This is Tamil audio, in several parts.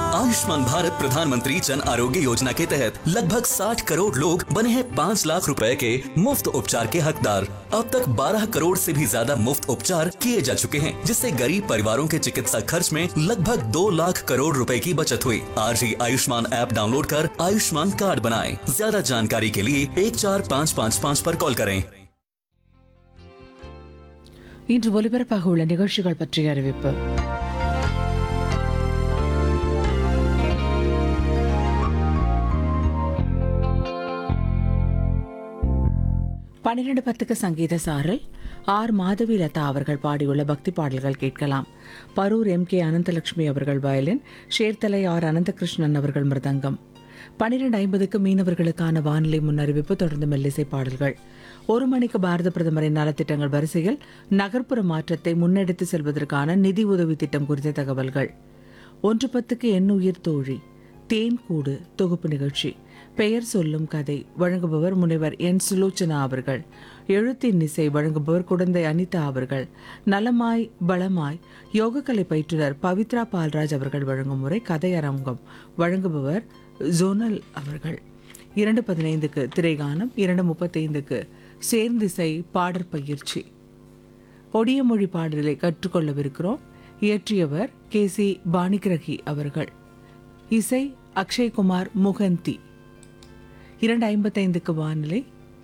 आयुष्मान भारत प्रधानमंत्री जन आरोग्य योजना के तहत लगभग 60 करोड़ लोग बने हैं 5 लाख रुपए के मुफ्त उपचार के हकदार अब तक 12 करोड़ से भी ज्यादा मुफ्त उपचार किए जा चुके हैं जिससे गरीब परिवारों के चिकित्सा खर्च में लगभग 2 लाख करोड़ रुपए की बचत हुई आज ही आयुष्मान ऐप डाउनलोड कर आयुष्मान कार्ड बनाएं ज्यादा जानकारी के लिए एक चार पाँच पाँच पाँच पर कॉल करें இன்று ஒலிபரப்பாக உள்ள நிகழ்ச்சிகள் பற்றிய அறிவிப்பு பன்னிரண்டு பத்துக்கு சங்கீத சாரல் ஆர் மாதவி லதா அவர்கள் பாடியுள்ள பக்தி பாடல்கள் கேட்கலாம் பரூர் எம் கே அனந்தலட்சுமி அவர்கள் வயலின் ஷேர்தலை ஆர் அனந்தகிருஷ்ணன் அவர்கள் மிருதங்கம் பன்னிரண்டு ஐம்பதுக்கு மீனவர்களுக்கான வானிலை முன்னறிவிப்பு தொடர்ந்து மெல்லிசை பாடல்கள் ஒரு மணிக்கு பாரத பிரதமரின் நலத்திட்டங்கள் வரிசையில் நகர்ப்புற மாற்றத்தை முன்னெடுத்து செல்வதற்கான நிதி உதவி திட்டம் குறித்த தகவல்கள் ஒன்று பத்துக்கு எண்ணுயிர் தோழி தேன் கூடு தொகுப்பு நிகழ்ச்சி பெயர் சொல்லும் கதை வழங்குபவர் முனைவர் என் சுலோச்சனா அவர்கள் எழுத்தின் இசை வழங்குபவர் குடந்தை அனிதா அவர்கள் நலமாய் பலமாய் யோகக்கலை பயிற்றுனர் பவித்ரா பால்ராஜ் அவர்கள் வழங்கும் முறை கதை அரங்கம் வழங்குபவர் ஜோனல் அவர்கள் இரண்டு பதினைந்துக்கு திரைகானம் இரண்டு முப்பத்தைந்துக்கு சேர்ந்திசை பாடற் பயிற்சி ஒடிய மொழி பாடலை கற்றுக்கொள்ளவிருக்கிறோம் இயற்றியவர் கே சி பாணிகிரகி அவர்கள் இசை அக்ஷய்குமார் முகந்தி இரண்டு ஐம்பத்தைந்துக்கு வானிலை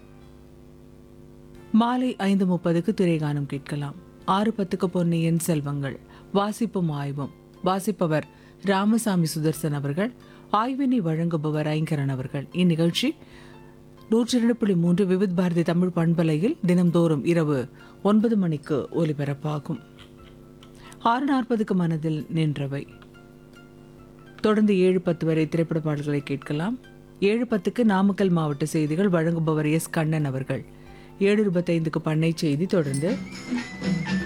மாலை ஐந்து முப்பதுக்கு திரைகானம் கேட்கலாம் ஆறு பத்துக்கு பொன்னியின் செல்வங்கள் வாசிப்பும் ஆய்வும் வாசிப்பவர் ராமசாமி சுதர்சன் அவர்கள் ஆய்வினை வழங்குபவர் ஐங்கரன் அவர்கள் இந்நிகழ்ச்சி நூற்றி இரண்டு புள்ளி மூன்று விவித் பாரதி தமிழ் பண்பலையில் தினம்தோறும் இரவு ஒன்பது மணிக்கு ஒலிபரப்பாகும் ஆறு நாற்பதுக்கு மனதில் நின்றவை தொடர்ந்து ஏழு பத்து வரை திரைப்பட பாடல்களை கேட்கலாம் ஏழு பத்துக்கு நாமக்கல் மாவட்ட செய்திகள் வழங்குபவர் எஸ் கண்ணன் அவர்கள் ஏழு இருபத்தைந்துக்கு பண்ணை செய்தி தொடர்ந்து